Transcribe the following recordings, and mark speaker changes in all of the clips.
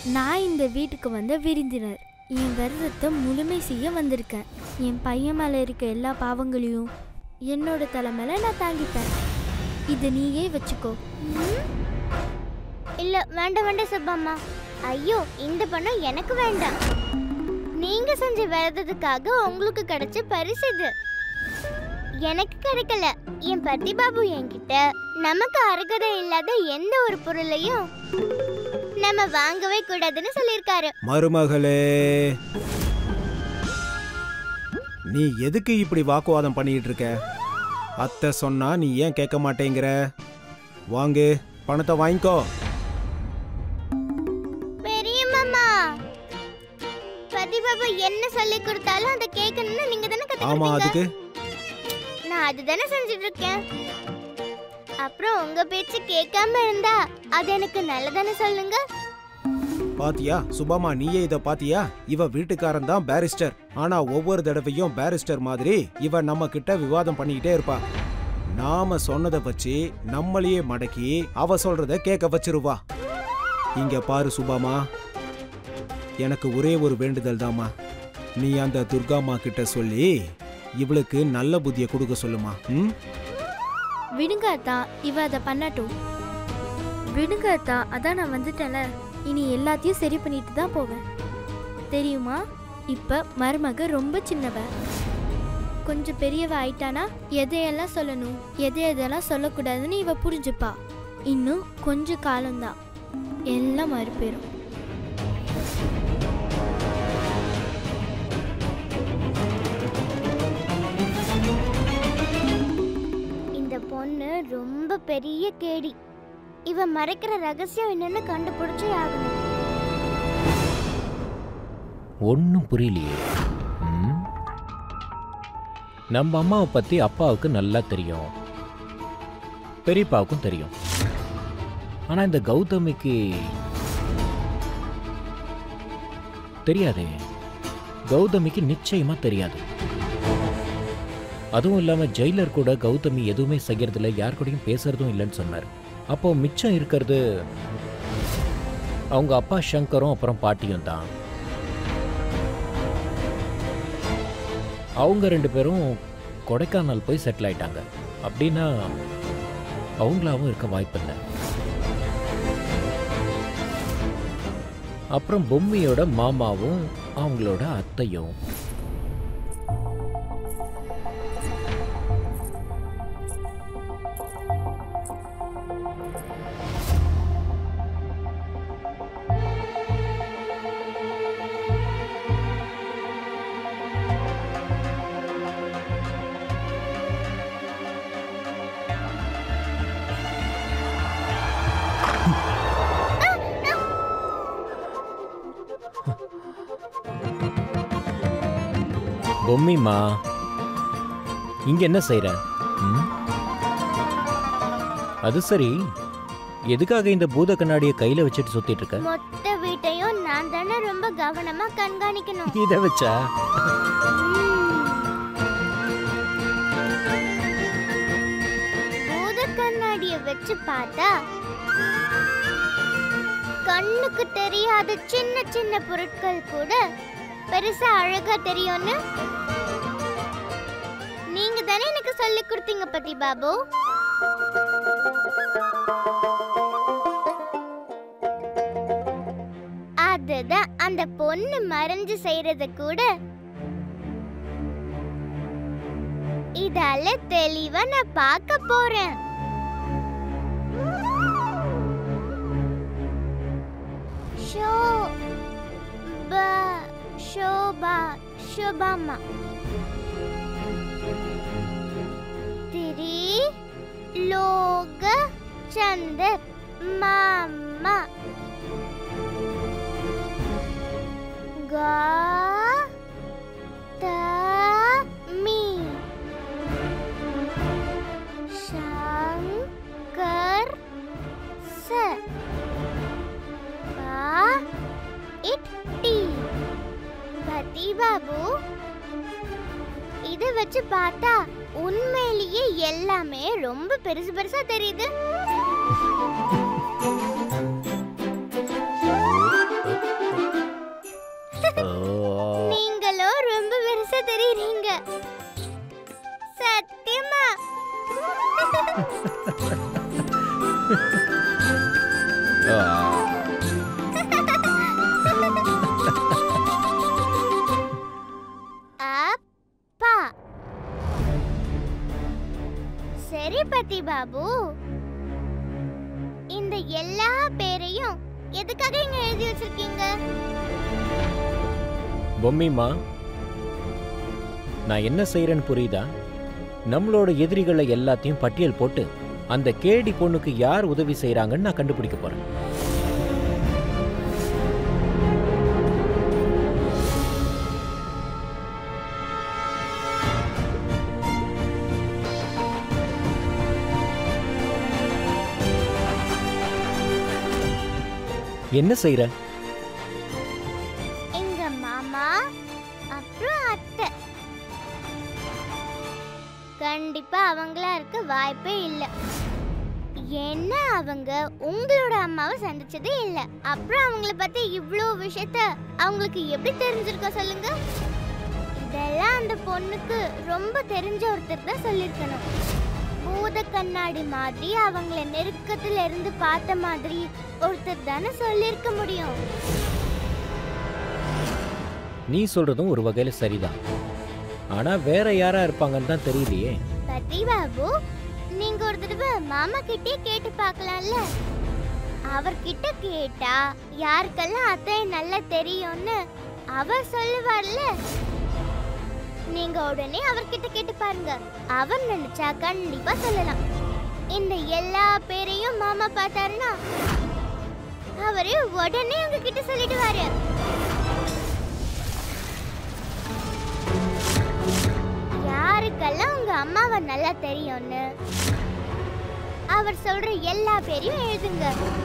Speaker 1: நான் இந்த வீட்டுக்கு வந்த விருந்தினர் என் விரதத்தை முழுமை செய்ய வந்திருக்கேன் என் பையன் மேலே இருக்க எல்லா பாவங்களையும் என்னோட தலை மேல நான் தாங்கிப்பேன் இதை நீயே வச்சுக்கோ
Speaker 2: இல்ல வேண்டாம் வேண்டாம் சுப்பம்மா ஐயோ இந்த பணம் எனக்கு வேண்டாம் நீங்க செஞ்ச விரதத்துக்காக உங்களுக்கு கிடைச்ச பரிசு இது எனக்கு கிடைக்கல என் பத்திபாபு என்கிட்ட நமக்கு அருகதை இல்லாத எந்த ஒரு பொருளையும் நம்ம வாங்கவே கூடாதுன்னு சொல்லியிருக்காரு
Speaker 3: மருமகளே நீ எதுக்கு இப்படி வாக்குவாதம் பண்ணிட்டு இருக்க அத்தை சொன்னா நீ ஏன் கேட்க மாட்டேங்கிற வாங்கு பணத்தை வாங்கிக்கோ
Speaker 2: பெரிய மாமா பத்திபாபு என்ன சொல்லி கொடுத்தாலும் அதை கேட்கணும்னு நீங்க தானே
Speaker 3: ஆமா
Speaker 2: கத்துக்கிட்டீங்க
Speaker 3: அதுக்கு
Speaker 2: நான் அதுதானே செஞ்சுட்டு இருக்கேன் அப்புறம் உங்க பேச்சு கேட்காம இருந்தா அது எனக்கு நல்லதானே சொல்லுங்க
Speaker 3: பாத்தியா சுபமா நீயே இத பாத்தியா இவ வீட்டுக்காரன் தான் பேரிஸ்டர் ஆனா ஒவ்வொரு தடவையும் பேரிஸ்டர் மாதிரி இவ நம்ம கிட்ட விவாதம் பண்ணிக்கிட்டே இருப்பா நாம சொன்னதை வச்சு நம்மளையே மடக்கி அவ சொல்றத கேட்க வச்சிருவா இங்க பாரு சுபாமா எனக்கு ஒரே ஒரு வேண்டுதல் தாம்மா நீ அந்த துர்காமா கிட்ட சொல்லி இவளுக்கு நல்ல புத்திய கொடுக்க சொல்லுமா ம்
Speaker 1: விடுங்க அத்தா இவ அதை பண்ணட்டும் விடுங்க அத்தா அதான் நான் வந்துட்டேன்ல இனி எல்லாத்தையும் சரி பண்ணிட்டு தான் போவேன் தெரியுமா இப்ப மருமக ரொம்ப சின்னவ கொஞ்சம் பெரியவ ஆயிட்டானா எதையெல்லாம் சொல்லணும் எதை எதெல்லாம் சொல்லக்கூடாதுன்னு இவ புரிஞ்சுப்பா இன்னும் கொஞ்ச காலம்தான் எல்லாம் மறுபேறும்
Speaker 2: இந்த பொண்ணு ரொம்ப பெரிய கேடி இவ மறைக்கிற ரகசியம் என்னன்னு கண்டுபிடிச்சே ஆகணும்
Speaker 4: ஒன்றும் புரியலையே ம்? நம்ம அம்மாவை பற்றி அப்பாவுக்கு நல்லா தெரியும் பெரியப்பாவுக்கும் தெரியும் ஆனால் இந்த கௌதமிக்கு தெரியாதே கௌதமிக்கு நிச்சயமா தெரியாது அதுவும் இல்லாமல் ஜெயிலர் கூட கௌதமி எதுவுமே செய்யறதில்ல யார் கூடயும் பேசுறதும் இல்லைன்னு சொன்னார் அப்போ மிச்சம் இருக்கிறது அவங்க அப்பா சங்கரும் அப்புறம் பாட்டியும் தான் அவங்க ரெண்டு பேரும் கொடைக்கானல் போய் செட்டில் ஆயிட்டாங்க அப்படின்னா அவங்களாவும் இருக்க வாய்ப்பில்லை அப்புறம் பொம்மியோட மாமாவும் அவங்களோட அத்தையும் பொம்மிமா இங்க என்ன செய்ற ம்? அது சரி எதுக்காக இந்த பூத கண்ணாடியை கையில வச்சுட்டு சுத்திட்டு இருக்க
Speaker 2: மொத்த வீட்டையும் நான் தானே ரொம்ப கவனமா கண்காணிக்கணும்
Speaker 4: இத வச்சா
Speaker 2: பூத கண்ணாடிய வச்சு பார்த்தா கண்ணுக்கு தெரியாத சின்ன சின்ன பொருட்கள் கூட பெருசா அழகா தெரியும்னு நீங்க தானே எனக்கு சொல்லி கொடுத்தீங்க பத்தி பாபு அதுதான் அந்த பொண்ணு மறைஞ்சு செய்யறத கூட இதால தெளிவா நான் பார்க்க போறேன் ஷோ ப ஷோபா ஷோபாமா திரி லோக சந்தர் மாமா கா த மீ शंकर स पा इट टी பத்தி பாபு இத வச்சு பார்த்தா உண்மையிலேயே எல்லாமே ரொம்ப பெருசு பெருசா தெரியுது
Speaker 4: ஓ.
Speaker 2: நீங்களும் ரொம்ப பெருசா தெரியுறீங்க சத்தியமா
Speaker 4: ஆ.
Speaker 2: அப்பா சரி பத்தி பாபு இந்த எல்லா பேரையும் எதுக்காக இங்க எழுதி வச்சிருக்கீங்க
Speaker 4: பொம்மிமா நான் என்ன செய்யறேன்னு புரியுதா நம்மளோட எதிரிகளை எல்லாத்தையும் பட்டியல் போட்டு அந்த கேடி பொண்ணுக்கு யார் உதவி செய்றாங்கன்னு நான் கண்டுபிடிக்க போறேன் என்ன செய்யற
Speaker 2: எங்க மாமா அப்புறம் அத்தை கண்டிப்பா அவங்களா இருக்க வாய்ப்பே இல்ல ஏன்னா அவங்க உங்களோட அம்மாவை சந்திச்சதே இல்ல அப்புறம் அவங்கள பத்தி இவ்ளோ விஷயத்த அவங்களுக்கு எப்படி தெரிஞ்சிருக்க சொல்லுங்க இதெல்லாம் அந்த பொண்ணுக்கு ரொம்ப தெரிஞ்ச ஒருத்தர் தான் சொல்லிருக்கணும் பூத கண்ணாடி மாதிரி அவங்கள நெருக்கத்துல இருந்து பார்த்த மாதிரி ஒருத்தர் தானே சொல்லியிருக்க முடியும்
Speaker 4: நீ சொல்றதும் ஒரு வகையில சரிதான் ஆனா வேற யாரா இருப்பாங்கன்னு தான் தெரியலையே
Speaker 2: பத்தி பாபு நீங்க ஒரு தடவை மாமா கிட்டே கேட்டு பார்க்கலாம்ல அவர்கிட்ட கேட்டா யாருக்கெல்லாம் அத்தை நல்லா தெரியும்னு அவர் சொல்லுவார்ல நீங்க உடனே அவர்கிட்ட கேட்டு பாருங்க அவர் நினைச்சா கண்டிப்பா சொல்லலாம் இந்த எல்லா பேரையும் மாமா பார்த்தாருன்னா அவரு உடனே உங்ககிட்ட சொல்லிடுவாரு யாருக்கெல்லாம் உங்க அம்மாவை நல்லா தெரியும்னு அவர் சொல்ற எல்லா பேரையும் எழுதுங்க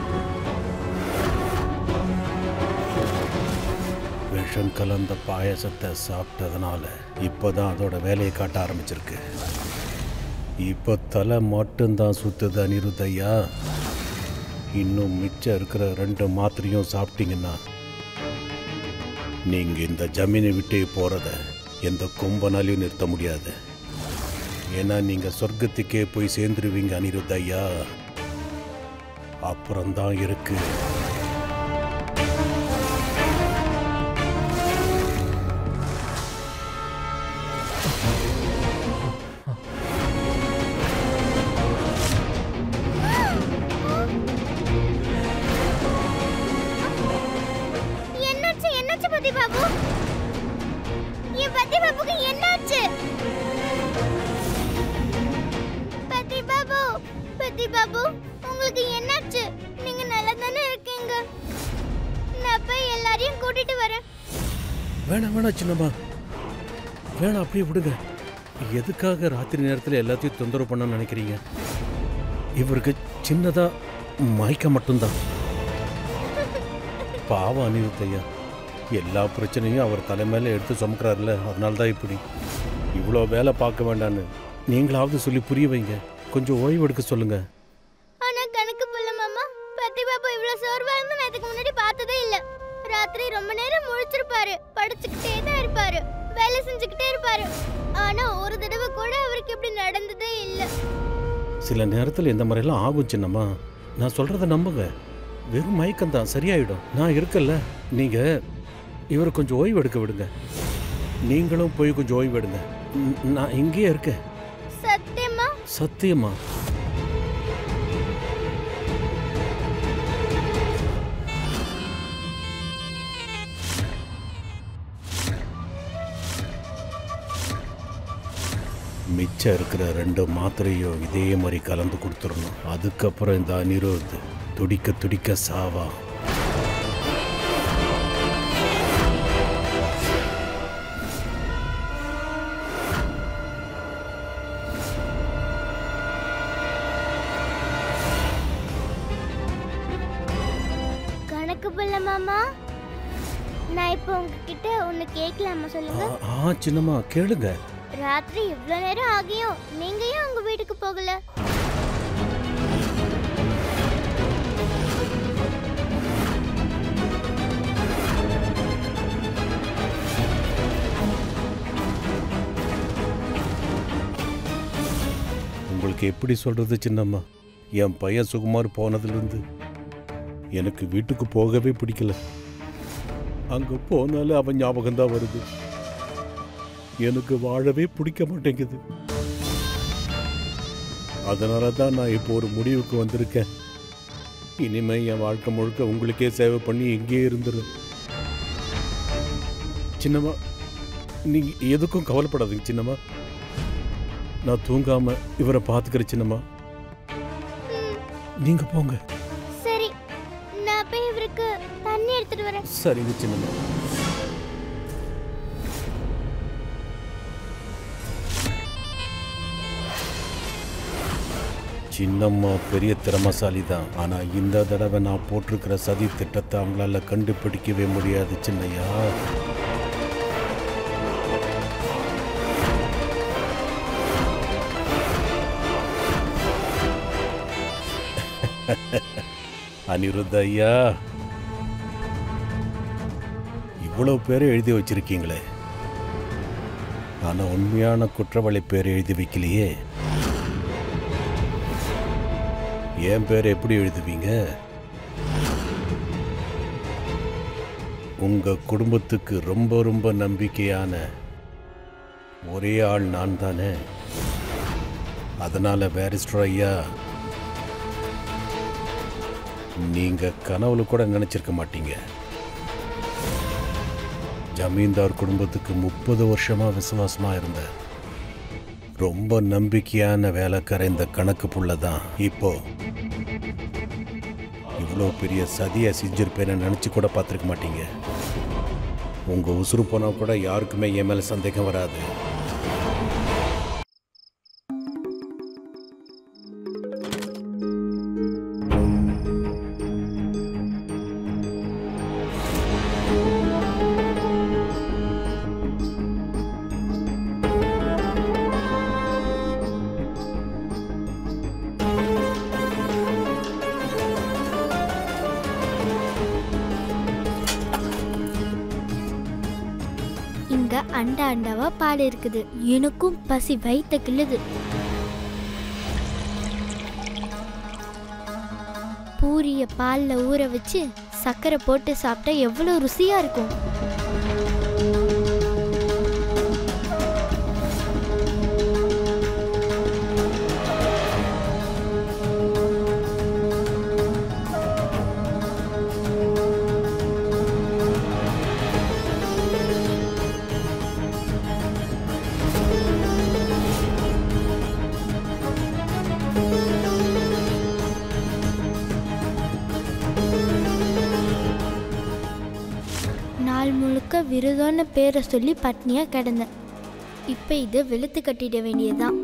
Speaker 5: விஷம் கலந்த பாயசத்தை சாப்பிட்டதுனால இப்போதான் அதோட வேலையை காட்ட ஆரம்பிச்சிருக்கு இப்போ தலை மட்டும்தான் சுத்துது அனிருத்தையா இன்னும் மிச்சம் இருக்கிற ரெண்டு மாத்திரையும் சாப்பிட்டீங்கன்னா நீங்க இந்த ஜமீனை விட்டே போறத எந்த கொம்பனாலையும் நிறுத்த முடியாது ஏன்னா நீங்க சொர்க்கத்துக்கே போய் சேர்ந்துருவீங்க அனிருத்தையா அப்புறம்தான் இருக்கு
Speaker 2: என்னாச்சு என்னாச்சு பத்தி பாபு என் பத்தி பாபுக்கு என்னாச்சு பத்தி பாபு பத்தி பாபு உங்களுக்கு என்னாச்சு நீங்க நல்லா தானே இருக்கீங்க நான் போய் எல்லாரையும் கூட்டிட்டு வரேன்
Speaker 5: வேணாம் வேணாம் சின்னம்மா வேணாம் அப்படியே விடுங்க எதுக்காக ராத்திரி நேரத்தில் எல்லாத்தையும் தொந்தரவு பண்ண நினைக்கிறீங்க இவருக்கு சின்னதா மயக்கம் மட்டும்தான் பாவம் அனிருத்தையா எல்லா பிரச்சனையும் அவர் தலைமையில எடுத்து சுமக்கிறாருல அதனால தான் இப்படி இவ்வளோ வேலை பார்க்க வேண்டான்னு நீங்களாவது சொல்லி புரிய வைங்க கொஞ்சம் ஓய்வு எடுக்க சொல்லுங்க
Speaker 2: ஆனா கணக்கு புள்ள மாமா பத்தி பாபு இவ்வளவு சோர்வா இருந்து நான் இதுக்கு முன்னாடி பார்த்ததே இல்ல ராத்திரி ரொம்ப நேரம் முழிச்சிருப்பாரு படிச்சுக்கிட்டே தான் இருப்பாரு வேலை செஞ்சுக்கிட்டே இருப்பாரு ஆனா ஒரு தடவை கூட அவருக்கு இப்படி நடந்ததே இல்ல
Speaker 5: சில நேரத்தில் இந்த மாதிரிலாம் ஆகும் சின்னம்மா நான் சொல்கிறத நம்புங்க வெறும் மயக்கம் தான் சரியாயிடும் நான் இருக்கல்ல நீங்கள் இவரை கொஞ்சம் ஓய்வு எடுக்க விடுங்க நீங்களும் போய் கொஞ்சம் ஓய்வு எடுங்க ந- நான் இங்கேயே இருக்கேன்
Speaker 2: சத்தியமா
Speaker 5: சத்தியமா மிச்சம் இருக்கிற ரெண்டு மாத்திரையும் இதே மாதிரி கலந்து கொடுத்துடணும் அதுக்கப்புறம் இந்த அனிருத் துடிக்க துடிக்க சாவா
Speaker 2: கணக்கு புள்ள மாமா நான் இப்போ உங்ககிட்ட ஒன்னு கேட்கலாமா சொல்லுங்க
Speaker 5: ஆ, ஆ சின்னம்மா கேளுங்க
Speaker 2: ராத்திரி இவ்வளவு நேரம் ஆகியும் நீங்க ஏன் உங்க வீட்டுக்கு போகல
Speaker 5: எப்படி சொல்றது சின்னம்மா என் பையன் சுகுமார் போனதுலேருந்து எனக்கு வீட்டுக்கு போகவே பிடிக்கல அங்க போனாலும் அவன் ஞாபகம்தான் வருது எனக்கு வாழவே பிடிக்க மாட்டேங்குது அதனால தான் நான் இப்போ ஒரு முடிவுக்கு வந்திருக்கேன் இனிமே என் வாழ்க்கை முழுக்க உங்களுக்கே சேவை பண்ணி இங்கேயே இருந்துரு சின்னம்மா நீங்க எதுக்கும் கவலைப்படாதீங்க சின்னம்மா நான் தூங்காம இவரை பாத்துக்கிற சின்னம்மா நீங்க போங்க
Speaker 2: சரி நான் போய் இவருக்கு தண்ணி எடுத்துட்டு வரேன்
Speaker 5: சரிங்க சின்னம்மா சின்னம்மா பெரிய திறமசாலி தான் ஆனா இந்த தடவை நான் போட்டிருக்கிற சதி திட்டத்தை அவங்களால கண்டுபிடிக்கவே முடியாது சின்னையா அனிருத் ஐயா இவ்வளவு பேரை எழுதி வச்சிருக்கீங்களே ஆனா உண்மையான குற்றவாளி பேரை எழுதி வைக்கலையே என் பேரை எப்படி எழுதுவீங்க உங்க குடும்பத்துக்கு ரொம்ப ரொம்ப நம்பிக்கையான ஒரே ஆள் நான் தானே அதனால பேரிஸ்டர் ஐயா நீங்க கனவுல கூட நினைச்சிருக்க மாட்டீங்க ஜமீன்தார் குடும்பத்துக்கு முப்பது வருஷமா விசுவாசமா இருந்த ரொம்ப நம்பிக்கையான வேலைக்கார இந்த கணக்கு புள்ள தான் இப்போ இவ்வளோ பெரிய சதியை செஞ்சிருப்பேன்னு நினச்சி கூட பார்த்துருக்க மாட்டீங்க உங்க உசுறு போனா கூட யாருக்குமே என் மேல சந்தேகம் வராது
Speaker 1: இங்க அண்டா அண்டாவா பால் இருக்குது எனக்கும் பசி வயித்த கிள்ளுது பூரிய பால்ல ஊற வச்சு சர்க்கரை போட்டு சாப்பிட்டா எவ்வளவு ருசியா இருக்கும் நாள் முழுக்க விரதம்னு பேரை சொல்லி பட்னியா கிடந்தேன் இப்போ இது வெளுத்து கட்டிட வேண்டியதுதான்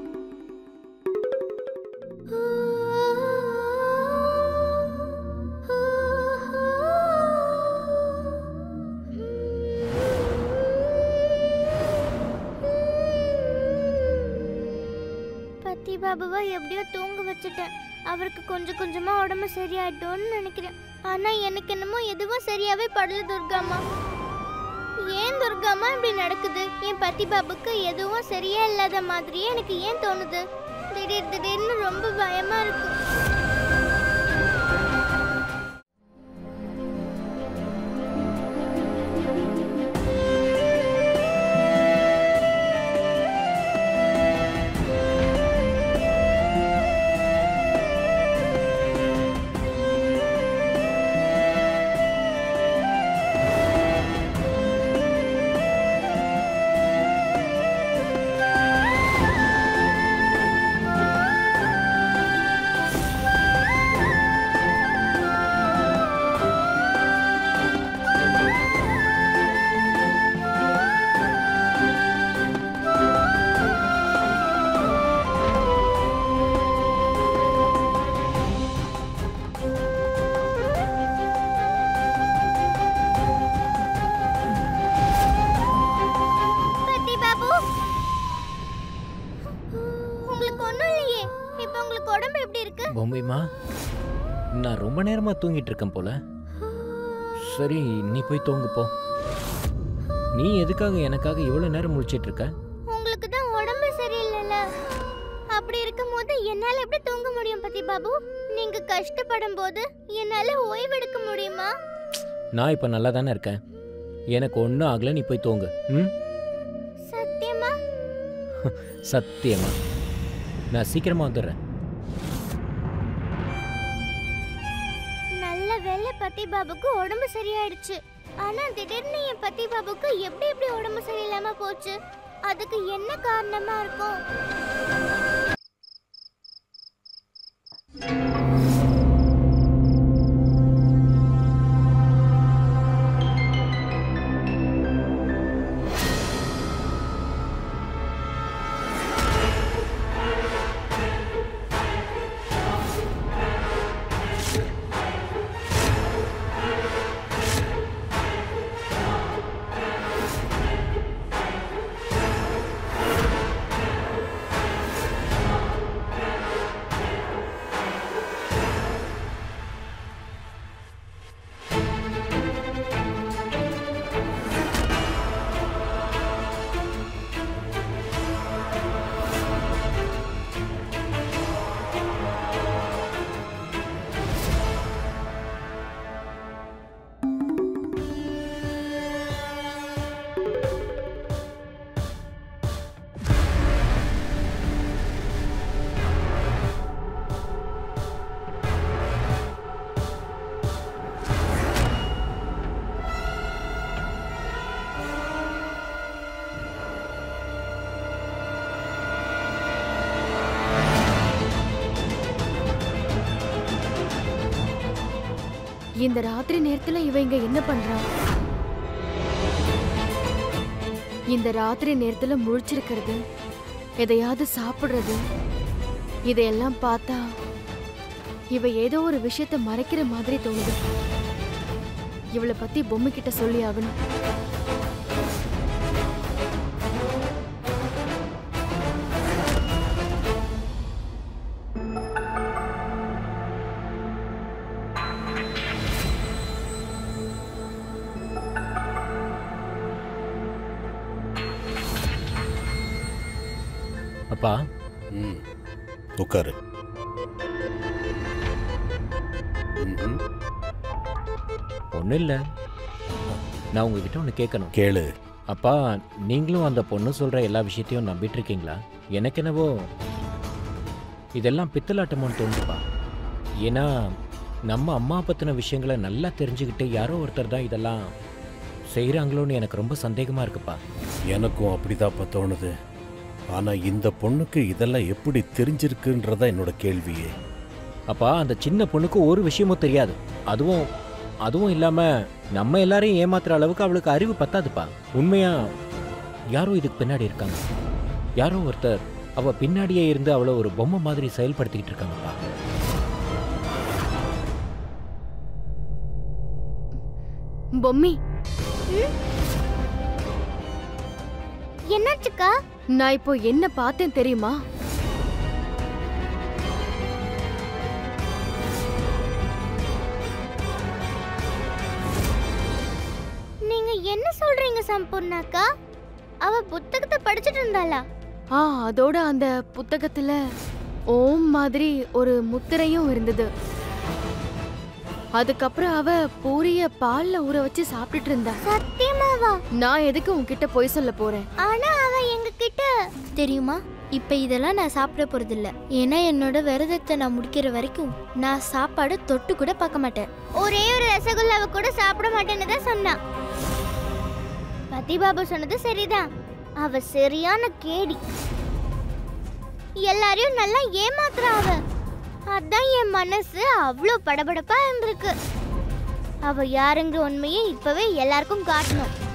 Speaker 2: பத்தி பாபுவை எப்படியோ தூங்க வச்சுட்டேன் அவருக்கு கொஞ்சம் கொஞ்சமா உடம்பு சரியாயிட்டோன்னு நினைக்கிறேன் ஆனா எனக்கு என்னமோ எதுவும் சரியாவே படல துர்காமா ஏன் துர்காமா இப்படி நடக்குது என் பத்தி பாபுக்கு எதுவும் சரியா இல்லாத மாதிரியே எனக்கு ஏன் தோணுது திடீர் திடீர்னு ரொம்ப பயமா இருக்கு பத்தி பாபு உங்களுக்கு ஒண்ணும் இல்லையே இப்போ உங்களுக்கு உடம்பு எப்படி இருக்கு
Speaker 4: பொம்மைமா நான் ரொம்ப நேரமா தூங்கிட்டு இருக்கேன் போல சரி நீ போய் தூங்கு போ நீ எதுக்காக எனக்காக இவ்வளோ நேரம் முழிச்சிட்டு இருக்க
Speaker 2: உங்களுக்கு தான் உடம்பு சரியில்லைல்ல அப்படி இருக்கும்போது எப்படி தூங்க முடியும் பத்தி பாபு நீங்க கஷ்டப்படும் போது என்னால ஓய்வெடுக்க முடியுமா
Speaker 4: நான் இப்போ நல்லா தானே இருக்கேன் எனக்கு ஒன்றும் ஆகலை நீ போய் தூங்கு ம்
Speaker 2: சத்தியமா
Speaker 4: சத்தியமா நான் சீக்கிரமாக வந்துடுறேன்
Speaker 2: நல்ல வேலை பத்தி பாபுக்கு உடம்பு சரியாயிடுச்சு ஆனா திடீர்னு என் பத்தி பாபுக்கு எப்படி எப்படி உடம்பு சரியில்லாம போச்சு அதுக்கு என்ன காரணமா இருக்கும்
Speaker 6: இந்த ராத்திரி நேரத்துல இவ இங்க என்ன பண்றா இந்த ராத்திரி நேரத்துல முழிச்சிருக்கிறது எதையாவது சாப்பிடுறது இதையெல்லாம் பார்த்தா இவ ஏதோ ஒரு விஷயத்த மறைக்கிற மாதிரி தோணுது இவளை பத்தி பொம்மை கிட்ட சொல்லி ஆகணும்
Speaker 4: அப்பா
Speaker 5: ம் உட்காரு ம்ஹும்.
Speaker 4: ஒன்றும் இல்லை நான் உங்ககிட்ட ஒன்று கேட்கணும்
Speaker 5: கேளு
Speaker 4: அப்பா நீங்களும் அந்த பொண்ணு சொல்கிற எல்லா விஷயத்தையும் நம்பிட்டு இருக்கீங்களா எனக்கு என்னவோ இதெல்லாம் பித்தலாட்டமோன்னு தோணுதுப்பா ஏன்னா நம்ம அம்மா பற்றின விஷயங்களை நல்லா தெரிஞ்சுக்கிட்டு யாரோ ஒருத்தர் தான் இதெல்லாம் செய்கிறாங்களோன்னு எனக்கு ரொம்ப சந்தேகமாக இருக்குப்பா
Speaker 5: எனக்கும் அப்படிதான்ப்பா தோணுது ஆனா இந்த பொண்ணுக்கு இதெல்லாம் எப்படி தெரிஞ்சிருக்குன்றதா என்னோட கேள்வியே
Speaker 4: அப்பா அந்த சின்ன பொண்ணுக்கு ஒரு விஷயமும் தெரியாது அதுவும் அதுவும் இல்லாமல் நம்ம எல்லாரையும் ஏமாத்துற அளவுக்கு அவளுக்கு அறிவு பத்தாதுப்பா உண்மையா யாரோ இதுக்கு பின்னாடி இருக்காங்க யாரோ ஒருத்தர் அவ பின்னாடியே இருந்து அவளை ஒரு பொம்மை மாதிரி செயல்படுத்திக்கிட்டு இருக்காங்கப்பா
Speaker 6: பொம்மி
Speaker 2: என்னாச்சுக்கா
Speaker 6: நான் இப்போ என்ன பார்த்தேன் தெரியுமா
Speaker 2: நீங்க என்ன சொல்றீங்க சம்பூர்ணாக்கா அவ புத்தகத்தை படிச்சிட்டு இருந்தாளா
Speaker 6: ஆ அதோட அந்த புத்தகத்துல ஓம் மாதிரி ஒரு முத்திரையும் இருந்தது அதுக்கப்புறம் அவ பூரிய பால்ல ஊற வச்சு சாப்பிட்டுட்டு இருந்தா
Speaker 2: சத்தியமாவா
Speaker 6: நான் எதுக்கு உன்கிட்ட பொய் சொல்ல போறேன்
Speaker 2: ஆனா அவ எங்க கிட்ட
Speaker 1: தெரியுமா இப்போ இதெல்லாம் நான் சாப்பிட போறதில்ல ஏன்னா என்னோட விரதத்தை நான் முடிக்கிற வரைக்கும் நான் சாப்பாடு தொட்டு கூட பார்க்க மாட்டேன்
Speaker 2: ஒரே ஒரு ரசகுல்லாவை கூட சாப்பிட மாட்டேன்னு தான் சொன்னா பதி பாபா சொன்னது சரிதான் அவ சரியான கேடி எல்லாரையும் நல்லா ஏமாத்துறா அவ அதான் என் மனசு அவ்வளோ படபடப்பா இருந்திருக்கு அவ யாருங்கிற உண்மையை இப்பவே எல்லாருக்கும் காட்டணும்